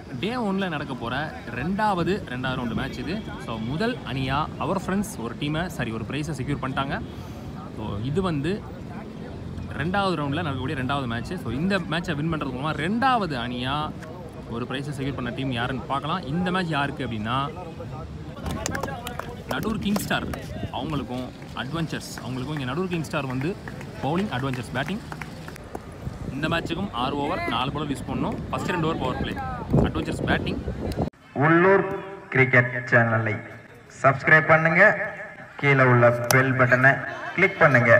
டே ஒன்ல நடக்க போகிற ரெண்டாவது ரெண்டாவது ரவுண்டு மேட்ச் இது ஸோ முதல் அணியாக அவர் ஃப்ரெண்ட்ஸ் ஒரு டீமை சரி ஒரு ப்ரைஸை செக்யூர் பண்ணிட்டாங்க ஸோ இது வந்து ரெண்டாவது ரவுண்டில் நடக்கக்கூடிய ரெண்டாவது மேட்ச் ஸோ இந்த மேட்சை வின் பண்ணுறது மூலமாக ரெண்டாவது அணியாக ஒரு ப்ரைஸை செக்யூர் பண்ண டீம் யாருன்னு பார்க்கலாம் இந்த மேட்ச் யாருக்கு அப்படின்னா நடூர் கிங் ஸ்டார் அவங்களுக்கும் அட்வென்ச்சர்ஸ் அவங்களுக்கும் இங்கே நடூர் கிங் ஸ்டார் வந்து பவுலிங் அட்வென்ச்சர்ஸ் பேட்டிங் இந்த மேட்ச்சுக்கும் ஆறு ஓவர் நாலு பால் யூஸ் பண்ணணும் ஃபஸ்ட் ரெண்டு over power play adventures batting உள்ளூர் கிரிக்கெட் சேனலை சப்ஸ்கிரைப் பண்ணுங்க கீழே உள்ள பெல் பட்டனை கிளிக் பண்ணுங்க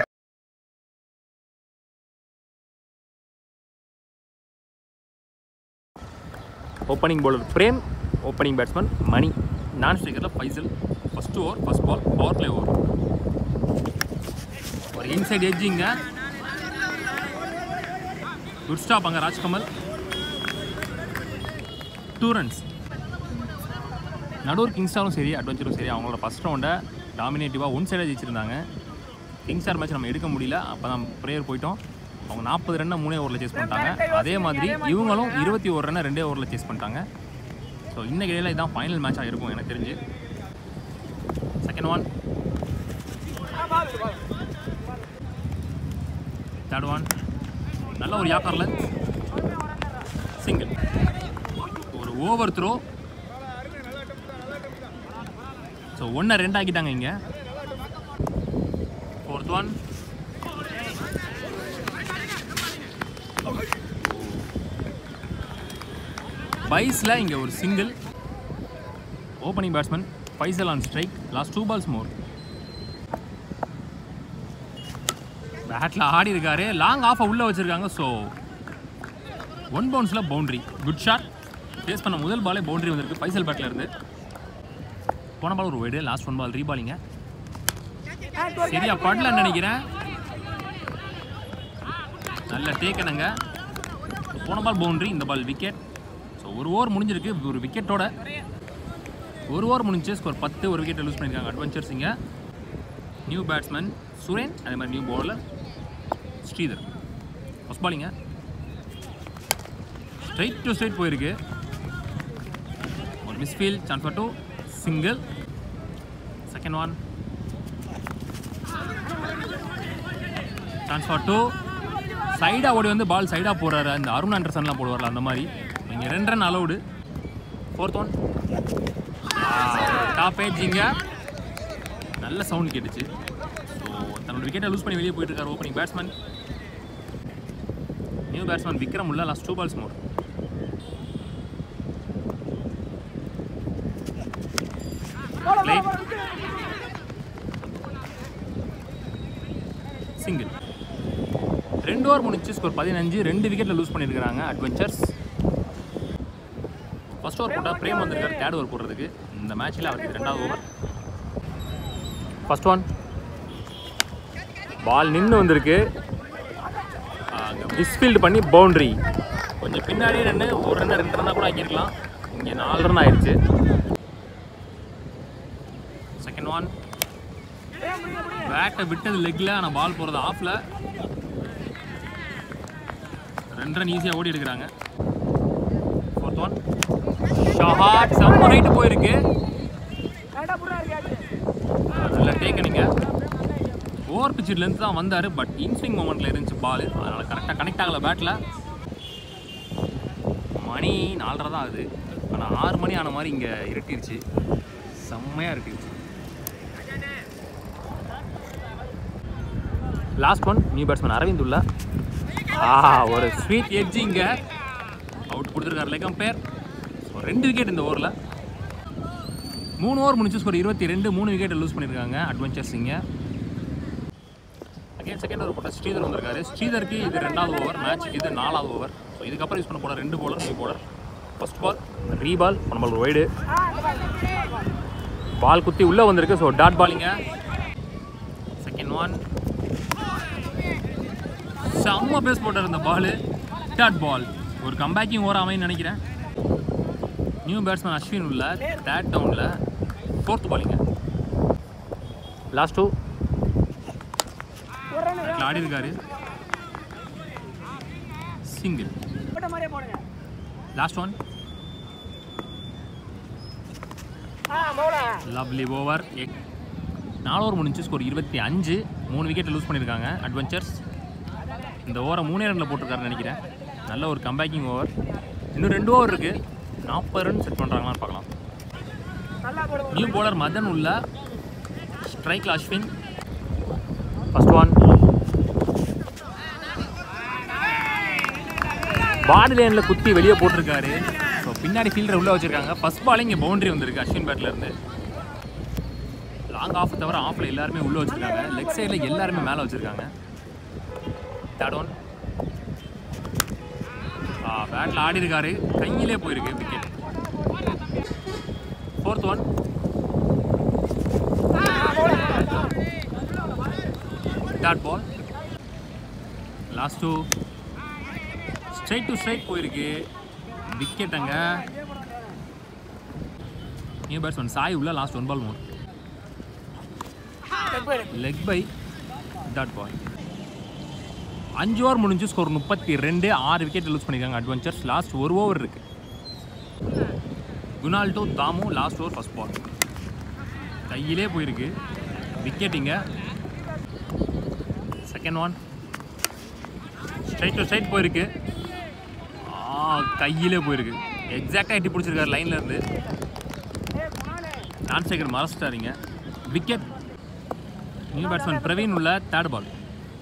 opening bowler frame opening batsman மணி நான் ஸ்ட்ரைக்கரில் ஃபைசல் ஃபர்ஸ்ட் ஓவர் ஃபர்ஸ்ட் பால் பவர் பிளே ஓவர் ஒரு இன்சைட் எட்ஜிங்க குட் ஸ்டாப் அங்கே ராஜ்கமல் டூ ரன்ஸ் நடுவர் கிங்ஸ்டாரும் சரி அட்வென்ச்சரும் சரி அவங்களோட ஃபஸ்ட் ரவுண்டை டாமினேட்டிவாக ஒன் சைடாக ஜெயிச்சிருந்தாங்க கிங்ஸ்டார் மேட்ச் நம்ம எடுக்க முடியல அப்போ தான் ப்ரேயர் போயிட்டோம் அவங்க நாற்பது ரன்னை மூணே ஓவரில் சேஸ் பண்ணிட்டாங்க அதே மாதிரி இவங்களும் இருபத்தி ஒரு ரன்னை ரெண்டே ஓவரில் சேஸ் பண்ணிட்டாங்க ஸோ இன்னைக்கு இடையில இதான் ஃபைனல் மேட்சாக இருக்கும் எனக்கு தெரிஞ்சு செகண்ட் ஒன் தேர்ட் ஒன் நல்ல ஒரு யாக்கரில் சிங்கிள் ஒரு ஓவர் த்ரோ ஸோ ஒன்றை ரெண்டாக்கிட்டாங்க இங்கே ஃபோர்த் ஒன் பைஸில் இங்கே ஒரு single opening batsman Faisal on strike last two balls more பேட்டில் ஆடி இருக்காரு லாங் ஆஃபை உள்ளே வச்சுருக்காங்க ஸோ ஒன் பவுன்ஸில் பவுண்ட்ரி குட் ஷாட் ஃபேஸ் பண்ண முதல் பாலே பவுண்டரி வந்திருக்கு ஃபைசல் பேட்டில் இருந்து போன பால் ஒரு வைடு லாஸ்ட் ஒன் பால் ரீபாலிங்க சரியா படலன்னு நினைக்கிறேன் நல்ல டேக்கனுங்க போன பால் பவுண்டரி இந்த பால் விக்கெட் ஸோ ஒரு ஓவர் முடிஞ்சிருக்கு ஒரு விக்கெட்டோட ஒரு ஓவர் முடிஞ்சு ஸ்கோர் பத்து ஒரு விக்கெட்டை லூஸ் பண்ணியிருக்காங்க அட்வென்ச்சர்ஸ் இங்கே நியூ பேட்ஸ்மேன் சுரேன் அதே மாதிரி நியூ பவுலர் ஸ்ரீதர் ஃபஸ்ட் பாலிங்க ஸ்ட்ரைட் டு ஸ்ட்ரைட் போயிருக்கு ஒரு misfield chance for two single second one chance for two சைடாக ஓடி வந்து பால் சைடாக போடுறாரு அந்த அருண் ஆண்டர்சன்லாம் போடுவார்ல அந்த மாதிரி இங்கே ரெண்டு run allowed fourth one top ஏஜிங்க நல்ல சவுண்ட் கேட்டுச்சு ஸோ தன்னோட விக்கெட்டை லூஸ் பண்ணி வெளியே போயிட்டு இருக்காரு opening batsman new batsman Vikram உள்ள last two balls more play single ரெண்டு ஓவர் முடிச்சு ஸ்கோர் பதினஞ்சு ரெண்டு விக்கெட்டில் லூஸ் பண்ணியிருக்கிறாங்க அட்வென்ச்சர்ஸ் ஃபர்ஸ்ட் ஓவர் போட்டால் பிரேம் வந்திருக்காரு தேர்ட் ஓவர் போடுறதுக்கு இந்த மேட்ச்சில் அவருக்கு இது ரெண்டாவது ஓவர் ஃபர்ஸ்ட் ஒன் பால் நின்று வந்திருக்கு மிஸ்ஃபீல்டு பண்ணி பவுண்ட்ரி கொஞ்சம் பின்னாடி ரன்னு ஒரு ரன் ரெண்டு ரன்னாக கூட ஆக்கியிருக்கலாம் இங்கே நாலு ரன் ஆயிடுச்சு செகண்ட் ஒன் பேட்டை விட்டது லெக்கில் ஆனால் பால் போகிறது ஆஃபில் ரெண்டு ரன் ஈஸியாக ஓடி எடுக்கிறாங்க ஃபோர்த் ஒன் ஷாட் செம்ம ரைட்டு போயிருக்கு நல்ல டேக்கனிங்க ஓவர் பிச்சிட்லேருந்து தான் வந்தார் பட் இன்ஸ்விங் மூமெண்ட்டில் இருந்துச்சு பால் அதனால் கரெக்டாக கனெக்ட் ஆகலை பேட்டில் மணி நாலரை தான் ஆகுது ஆனால் ஆறு மணி ஆன மாதிரி இங்கே இருட்டிருச்சு செம்மையாக இருக்கு last one new batsman Aravind உள்ள ஆ ஒரு ஸ்வீட் எட்ஜ் இங்கே அவுட் கொடுத்துருக்காரு லைக் அம்பேர் ஸோ ரெண்டு விக்கெட் இந்த ஓவரில் மூணு ஓவர் முடிச்சு ஸ்கோர் இருபத்தி ரெண்டு மூணு விக்கெட்டை லூஸ் பண்ணியிருக்காங்க அட்வென்ச்சர்ஸ் இங்கே அகைன் செகண்ட் ஓவர் போட்ட ஸ்ரீதர் வந்திருக்காரு ஸ்ரீதருக்கு இது ரெண்டாவது ஓவர் மேட்ச் இது நாலாவது ஓவர் ஸோ இதுக்கப்புறம் யூஸ் பண்ண போகிற ரெண்டு bowler new bowler first ball ரீ பால் நம்ம ஒரு வைடு பால் குத்தி உள்ளே வந்திருக்கு ஸோ டாட் பாலிங்க செகண்ட் ஒன் செம்ம பேஸ் போட்டார் இந்த பால் டாட் பால் ஒரு கம்பேக்கிங் ஓவர் அமைன்னு நினைக்கிறேன் நியூ பேட்ஸ்மேன் அஸ்வின் உள்ள தேர்ட் டவுனில் ஃபோர்த் பாலிங்க லாஸ்ட் டூ ஆடி இருக்காரு single last one lovely over எக் நாலு ஓவர் முடிஞ்சு ஸ்கோர் இருபத்தி அஞ்சு மூணு விக்கெட் லூஸ் பண்ணியிருக்காங்க அட்வென்ச்சர்ஸ் இந்த ஓவரை மூணே ரனில் போட்டிருக்காருன்னு நினைக்கிறேன் நல்ல ஒரு கம்பேக்கிங் ஓவர் இன்னும் ரெண்டு ஓவர் இருக்குது நாற்பது ரன் செட் பண்ணுறாங்களான்னு பார்க்கலாம் நியூ bowler மதன் உள்ள ஸ்ட்ரைக்கில் அஸ்வின் ஃபர்ஸ்ட் ஒன் பாடி லைனில் குத்தி வெளியே போட்டிருக்காரு ஸோ பின்னாடி ஃபீல்டர் உள்ளே வச்சிருக்காங்க ஃபர்ஸ்ட் பால் இங்கே பவுண்டரி வந்திருக்கு அஸ்வின் பேட்ல இருந்து லாங் ஆஃப் தவிர ஆஃப்ல எல்லாருமே உள்ளே வச்சிருக்காங்க லெக் சைடில் எல்லாருமே மேலே வச்சிருக்காங்க தேர்ட் ஒன் பேட்டில் ஆடி இருக்காரு கையிலே போயிருக்கு wicket fourth one dot ball last two straight to straight போயிருக்கு விக்கெட் அங்க நியூ பேட்ஸ்மேன் சாய் உள்ள last one ball more leg bye dot ball அஞ்சு ஓவர் முடிஞ்சு ஸ்கோர் முப்பத்தி ரெண்டு ஆறு விக்கெட் லூஸ் பண்ணியிருக்காங்க அட்வென்ச்சர்ஸ் லாஸ்ட் ஒரு ஓவர் இருக்கு குணால்டோ Thamu last over first ball கையிலே போயிருக்கு விக்கெட் இங்க second one straight to straight போயிருக்கு ஆ கையிலே போயிருக்கு எக்ஸாக்டாக எட்டி பிடிச்சிருக்காரு லைன்ல இருந்து நான் சேகர் மறைச்சிட்டாருங்க விக்கெட் நியூ பேட்ஸ்மேன் பிரவீன் உள்ள தேர்ட் பால்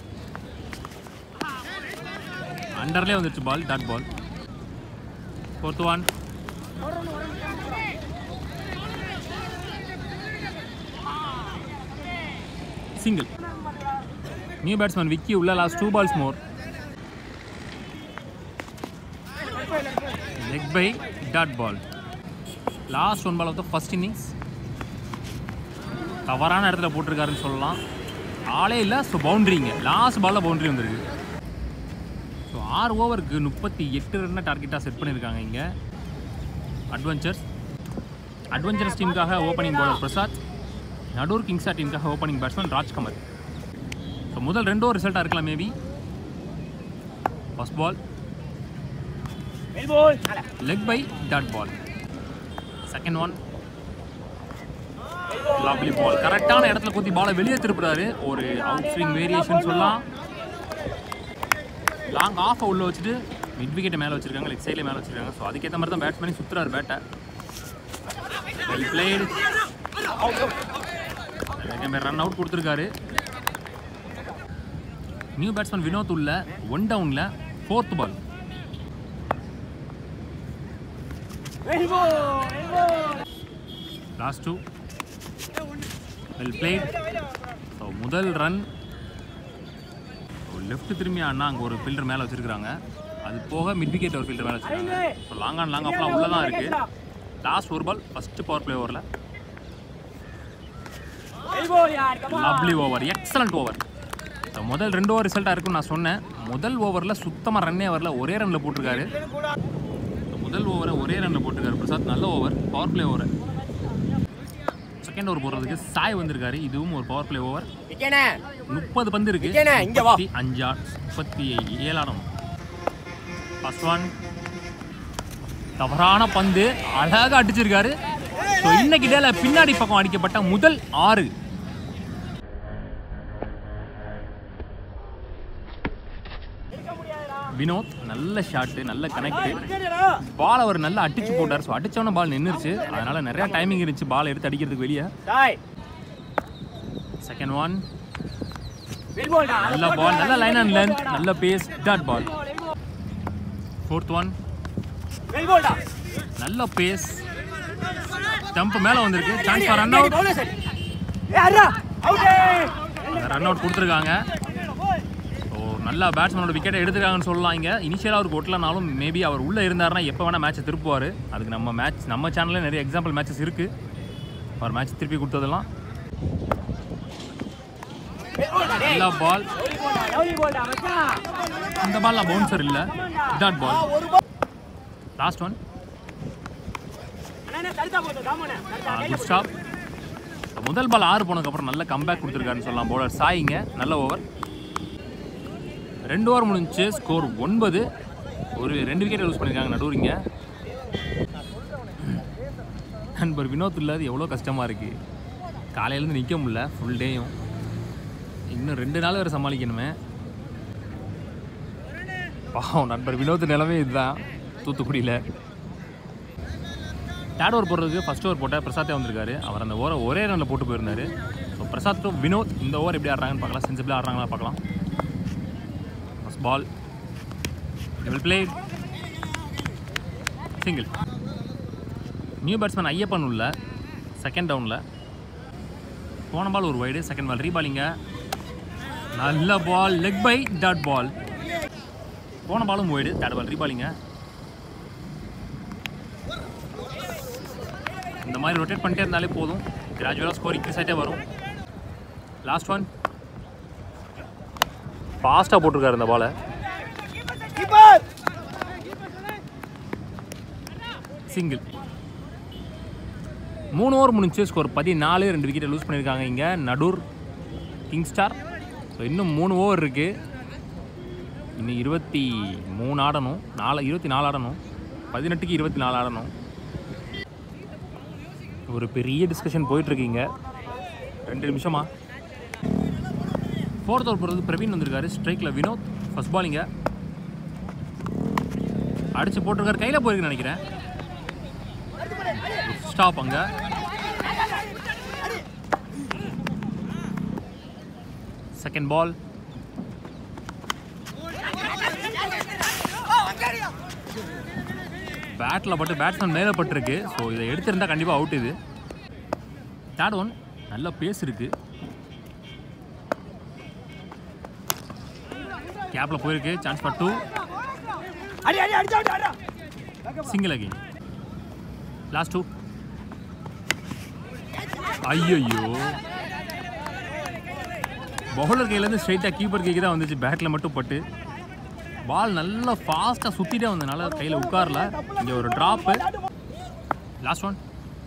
அண்டர்லேயே வந்துருச்சு ball dot ball fourth one single new batsman Vicky உள்ள last two balls more leg bye dot ball last one ball off the first innings தவறான இடத்துல போட்டிருக்காருன்னு சொல்லலாம் ஆளே இல்லை ஸோ பவுண்ட்ரிங்க லாஸ்ட் பாலில் பவுண்ட்ரி வந்திருக்கு ஸோ ஆறு ஓவருக்கு முப்பத்தி எட்டு ரன்னை டார்கெட்டாக செட் பண்ணியிருக்காங்க இங்கே அட்வென்ச்சர்ஸ் அட்வென்ச்சர்ஸ் டீமுக்காக opening bowler Prasad Nadur கிங்ஸா டீமுக்காக opening batsman Rajkamal so முதல் ரெண்டோ ரிசல்ட்டாக இருக்கலாம் maybe first ball leg bye dot ball second one lovely ball கரெக்டான இடத்துல குத்தி பாலை வெளியே திருப்புறாரு ஒரு அவுட் ஸ்விங் வேரியேஷன் சொல்லலாம் லாங் ஆஃப் உள்ள வச்சுட்டு மிட் விக்கெட்டை மேலே வச்சிருக்காங்க லெக் சைடில் மேலே வச்சிருக்காங்க ஸோ அதுக்கேற்ற மாதிரி தான் பேட்ஸ்மேனே சுற்றுறாரு பேட்டை வெல் பிளேடு ரன் அவுட் கொடுத்துருக்காரு நியூ பேட்ஸ்மேன் வினோத் உள்ள ஒன் டவுனில் fourth ball last two well played so முதல் ரன் லெஃப்ட் திரும்பி அண்ணா அங்கே ஒரு ஃபீல்டர் மேலே வச்சிருக்காங்க அது போக மிட் விக்கெட் ஒரு ஃபீல்டர் மேலே வச்சிருக்காங்க ஸோ லாங் ஆன் லாங் ஆஃப்லாம் உள்ளே தான் இருக்குது லாஸ்ட் ஒரு பால் ஃபஸ்ட்டு பவர் பிளே ஓவரில் lovely over excellent over so முதல் ரெண்டு ஓவர் ரிசல்ட்டாக இருக்குன்னு நான் சொன்னேன் முதல் ஓவரில் சுத்தமாக ரன்னே வரல ஒரே ரனில் போட்டிருக்காரு So, முதல் ஓவரை ஒரே ரனில் போட்டிருக்காரு பிரசாத் நல்ல over power play over second over போடுறதுக்கு சாய் வந்திருக்காரு இதுவும் ஒரு பவர் பிளே ஓவர் முப்பது பந்து இருக்கு முப்பத்தி அஞ்சா முப்பத்தி ஏழாம் ஃபர்ஸ்ட் ஒன் தவறான பந்து அழகா அடிச்சிருக்காரு ஸோ இன்னைக்கு டேல பின்னாடி பக்கம் அடிக்கப்பட்ட முதல் ஆறு வினோத் நல்ல ஷாட்டு நல்ல கனெக்ட் பால் அவர் நல்லா அடிச்சு போட்டார் ஸோ அடிச்சவன பால் நின்றுச்சு அதனால நிறைய டைமிங் இருந்துச்சு பால் எடுத்து அடிக்கிறதுக்கு வெளியே செகண்ட் ஒன் நல்ல பால் நல்ல லைன் அண்ட் லென்த் நல்ல pace dot ball fourth one நல்ல பேஸ் ஜம்ப் மேல வந்திருக்கு chance for run out run out கொடுத்துருக்காங்க ஸோ நல்லா பேட்ஸ்மேனோட விக்கெட்டை எடுத்துருக்காங்கன்னு சொல்லலாம் இங்கே இனிஷியலாக அவருக்கு ஒட்டலனாலும் மேபி அவர் உள்ளே இருந்தாருன்னா எப்போ வேணால் மேட்சை திருப்புவார் அதுக்கு நம்ம மேட்ச் நம்ம சேனலில் நிறைய எக்ஸாம்பிள் மேட்சஸ் இருக்குது அவர் மேட்ச் திருப்பி கொடுத்ததெல்லாம் நல்ல பால் இந்த பால்லாம் பவுன்சர் இல்லை dot ball last one good stop முதல் பால் ஆறு போனதுக்கப்புறம் நல்ல கம்பேக் கொடுத்துருக்காருன்னு சொல்லலாம் பவுலர் சாயிங்க நல்ல ஓவர் ரெண்டு ஓவர் முடிஞ்சு ஸ்கோர் ஒன்பது ஒரு ரெண்டு விக்கெட் லூஸ் பண்ணியிருக்காங்க நடுவுரிங்க நண்பர் வினோத் இல்லாத எவ்வளோ கஷ்டமாக இருக்குது காலையிலேருந்து நிற்க முடியல ஃபுல் டேயும் இன்னும் ரெண்டு நாள் வேறு சமாளிக்கணுமே பாவம் நண்பர் வினோத் நிலமே இதுதான் தூத்துக்குடியில் தேர்ட் ஓவர் போடுறதுக்கு ஃபர்ஸ்ட் ஓவர் போட்ட பிரசாத்தே வந்திருக்காரு அவர் அந்த ஓவரை ஒரே ரனில் போட்டு போயிருந்தாரு ஸோ பிரசாத் to வினோத் இந்த ஓவர் எப்படி ஆடுறாங்கன்னு பார்க்கலாம் சென்சிபிளாக ஆடுறாங்களா பார்க்கலாம் first ball well played single new batsman Ayyappan உள்ள செகண்ட் டவுனில் போன பால் ஒரு வைடு செகண்ட் பால் ரீபாலிங்க நல்ல ball leg bye dot ball போன பாலும் வைடு தேர்ட் பால் ரீபாலிங்க இந்த மாதிரி ரொட்டேட் பண்ணிட்டே இருந்தாலே போதும் கிராஜுவலாக ஸ்கோர் இன்க்ரீஸ் ஆகிட்டே வரும் லாஸ்ட் ஒன் ஃபாஸ்ட்டாக போட்டிருக்காரு இந்த பாலை சிங்கிள் மூணு ஓவர் முடிஞ்சு ஸ்கோர் பதினாலு ரெண்டு விக்கெட்டை லூஸ் பண்ணியிருக்காங்க இங்கே நடூர் கிங் ஸ்டார் ஸோ இன்னும் மூணு ஓவர் இருக்குது இன்னும் இருபத்தி மூணு ஆடணும் நாலு இருபத்தி நாலு ஆடணும் பதினெட்டுக்கு இருபத்தி நாலு ஆடணும் ஒரு பெரிய டிஸ்கஷன் போயிட்டுருக்கீங்க ரெண்டு நிமிஷமா ஃபோர்த் ஓவர் போகிறது பிரவீன் வந்திருக்காரு ஸ்ட்ரைக்கில் வினோத் ஃபர்ஸ்ட் பாலிங்க அடிச்சு போட்டிருக்காரு கையில் போயிருக்குன்னு நினைக்கிறேன் ஸ்டாப் அங்கே செகண்ட் பால் பேட்டில் பட்டு பேட்ஸ்மேன் மேலே பட்டிருக்கு ஸோ இதை எடுத்திருந்தா கண்டிப்பாக அவுட் இது தேர்ட் ஒன் நல்ல பேஸ் இருக்கு கேப்பில் போயிருக்கு சான்ஸ் ஃபார் டூ அடி அடி அடிச்சா அடி அடி சிங்கிள் அகெயின் லாஸ்ட் டூ ஐயோ பவுலர் கையிலேருந்து ஸ்ட்ரைட்டாக கீப்பர் கைக்கு தான் வந்துச்சு பேட்டில் மட்டும் பட்டு பால் நல்லா ஃபாஸ்ட்டாக சுற்றிட்டே வந்தனால கையில் உட்காரல இங்கே ஒரு ட்ராப்பு லாஸ்ட் ஒன்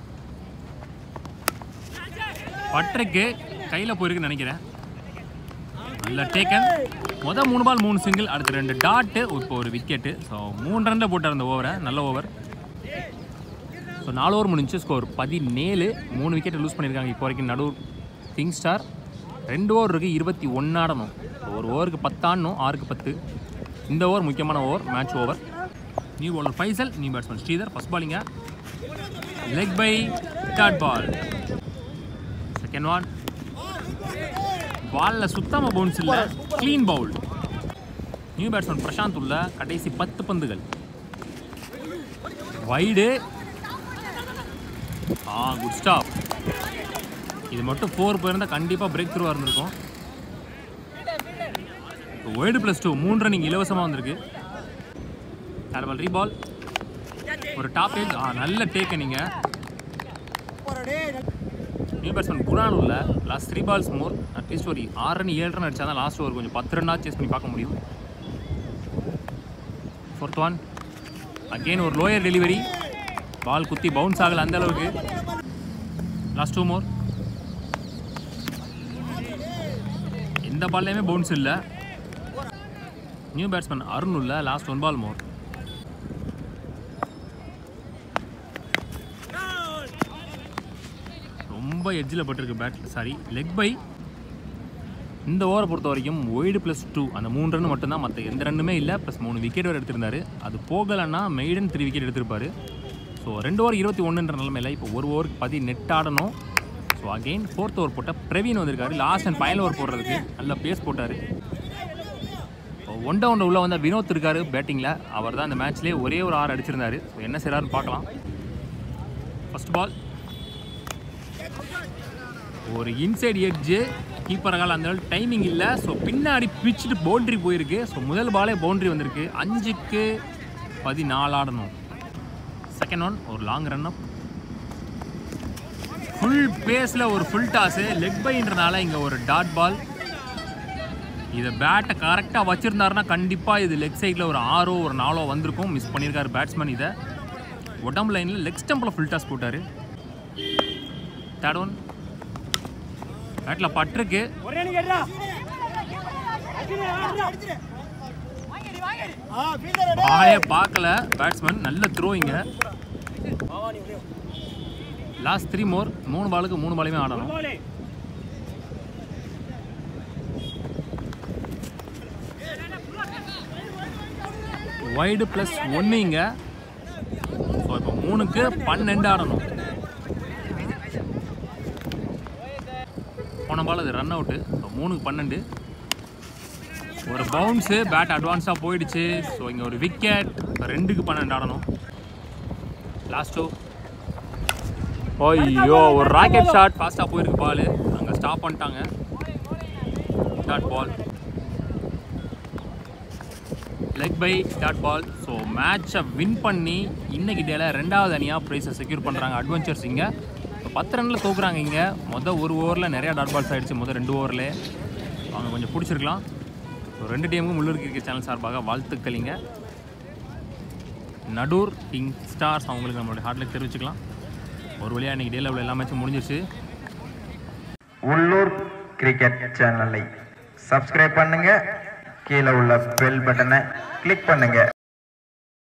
பட்டருக்கு கையில் போயிருக்குன்னு நினைக்கிறேன் நல்ல டேக்கன் மொதல் மூணு பால் மூணு சிங்கிள் அடுத்து ரெண்டு டாட்டு இப்போ ஒரு விக்கெட்டு ஸோ மூணு ரனில் போட்டார் அந்த ஓவரை நல்ல ஓவர் ஸோ நாலு ஓவர் முடிஞ்சு ஸ்கோர் பதினேழு மூணு விக்கெட் லூஸ் பண்ணியிருக்காங்க இப்போ வரைக்கும் நடுவர் கிங் ஸ்டார் ரெண்டு ஓவர் இருக்குது இருபத்தி ஒன்னாடணும் ஒரு ஓவருக்கு பத்தாடணும் ஆறுக்கு பத்து இந்த ஓவர் முக்கியமான over match over new bowler Faisal new batsman Sridhar first பாலிங்க leg bye third ball second one பாலில் சுத்தமாக பவுன்ஸ் இல்லை clean bowled new batsman Prashant உள்ள கடைசி பத்து பந்துகள் வைடு ஆ குட் ஸ்டாப் இது மட்டும் ஃபோர் போயிருந்தால் கண்டிப்பாக பிரேக் த்ரூவாக இருந்திருக்கும் ஒய்டு ப்ளஸ் டூ மூன்று ரன்னிங் இலவசமாக வந்திருக்கு தேர்ட் பால் ரீபால் ஒரு டாப் ஏஜ் ஆ நல்ல டேக்க நீங்கள் நியூ பேட்ஸ்மேன் குணால் உள்ள last three balls more at least ஒரு ஆறு ரன் ஏழு ரன் அடிச்சா தான் லாஸ்ட் ஓவர் கொஞ்சம் பத்து ரன்னாக சேஸ் பண்ணி பார்க்க முடியும் ஃபோர்த் ஒன் அகெயின் ஒரு லோயர் டெலிவரி பால் குத்தி பவுன்ஸ் ஆகல அந்த அளவுக்கு லாஸ்ட் டூ மோர் எந்த பால்லையுமே பவுன்ஸ் இல்லை நியூ பேட்ஸ்மேன் அருண் உள்ள லாஸ்ட் ஒன் பால் மோர் ரொம்ப எட்ஜில் பட்டிருக்கு பேட் சாரி லெக் பை இந்த ஓவரை பொறுத்த வரைக்கும் ஒய்டு ப்ளஸ் டூ அந்த மூணு ரன் மட்டும்தான் மற்ற எந்த ரன்னுமே இல்லை ப்ளஸ் மூணு விக்கெட் வேறு எடுத்திருந்தாரு அது போகலைன்னா மெய்டன் த்ரீ விக்கெட் எடுத்திருப்பாரு ஸோ ரெண்டு ஓவர் இருபத்தி ஒன்றுன்ற நிலமையில இப்போ ஒரு ஓவருக்கு பதி நெட் ஆடணும் ஸோ அகெயின் ஃபோர்த் ஓவர் போட்ட பிரவீன் வந்திருக்காரு லாஸ்ட் அண்ட் ஃபைனல் ஓவர் போடுறதுக்கு நல்ல பேஸ் போட்டார் ஒன் டவுன் உள்ள வந்த வினோத் இருக்காரு பேட்டிங்கில் அவர் தான் இந்த மேட்ச்லேயே ஒரே ஒரு ஆறு அடிச்சிருந்தாரு ஸோ என்ன செய்கிறாருன்னு பார்க்கலாம் ஃபர்ஸ்ட் பால் ஒரு இன்சைட் எட்ஜு கீப்பரகால் அந்த டைமிங் இல்லை ஸோ பின்னாடி பிச்சுட்டு பவுண்ட்ரி போயிருக்கு ஸோ முதல் பாலே பவுண்ட்ரி வந்திருக்கு அஞ்சுக்கு பதினாலு ஆடணும் செகண்ட் ஒன் ஒரு லாங் ரன் அப் ஃபுல் பேஸில் ஒரு ஃபுல் டாஸு லெக் பைன்றனால இங்கே ஒரு டாட் பால் இதை பேட்டை கரெக்டாக வச்சுருந்தாருன்னா கண்டிப்பாக இது லெக் சைடில் ஒரு ஆறோ ஒரு நாலோ வந்திருக்கும் மிஸ் பண்ணியிருக்காரு பேட்ஸ்மேன் இதை உடம்பு லைனில் லெக் ஸ்டம்பில் ஃபுல் டாஸ் போட்டார் தேர்ட் ஒன் பேட்டில் பட்டிருக்கு ஒரே நீ கேட்டா ஆ ஃபீல்டர் பாய பார்க்கல பேட்ஸ்மேன் நல்ல த்ரோயிங்க லாஸ்ட் த்ரீ மோர் மூணு பாலுக்கு மூணு பாலையுமே ஆடணும் கோலி வைடு ப்ளஸ் ஒன்று இங்கே ஸோ இப்போ மூணுக்கு பன்னெண்டு ஆடணும் போன பால் அது ரன் அவுட்டு ஸோ மூணுக்கு பன்னெண்டு ஒரு பவுன்ஸு பேட் அட்வான்ஸாக போயிடுச்சு ஸோ இங்கே ஒரு விக்கெட் ரெண்டுக்கு பன்னெண்டு ஆடணும் லாஸ்ட் ஐயோ ஒரு ராக்கெட் ஷாட் ஃபாஸ்ட்டாக போயிருக்கு பால் அங்கே ஸ்டாப் பண்ணிட்டாங்க dot ball leg bye dot ball so மேட்சை வின் பண்ணி இன்னைக்கு டேல ரெண்டாவது அணியாக ப்ரைஸை செக்யூர் பண்ணுறாங்க அட்வென்ச்சர்ஸ் இங்கே பத்து ரனில் தோக்குறாங்க இங்கே மொதல் ஒரு ஓவரில் நிறையா டாட் பால்ஸ் ஆகிடுச்சு மொதல் ரெண்டு ஓவரில் அவங்க கொஞ்சம் பிடிச்சிருக்கலாம் ஸோ ரெண்டு டீமுக்கும் உள்ளூர் கிரிக்கெட் சேனல் சார்பாக வாழ்த்துக்கள் இங்கே நடூர் கிங் ஸ்டார்ஸ் அவங்களுக்கு நம்மளுடைய ஹார்ட்லக் தெரிவிச்சுக்கலாம் ஒரு வழியாக இன்னைக்கு டேல உள்ள எல்லா மேட்சும் முடிஞ்சிருச்சு உள்ளூர் கிரிக்கெட் சேனலை சப்ஸ்கிரைப் பண்ணுங்க கீழே உள்ள பெல் பட்டனை கிளிக் பண்ணுங்க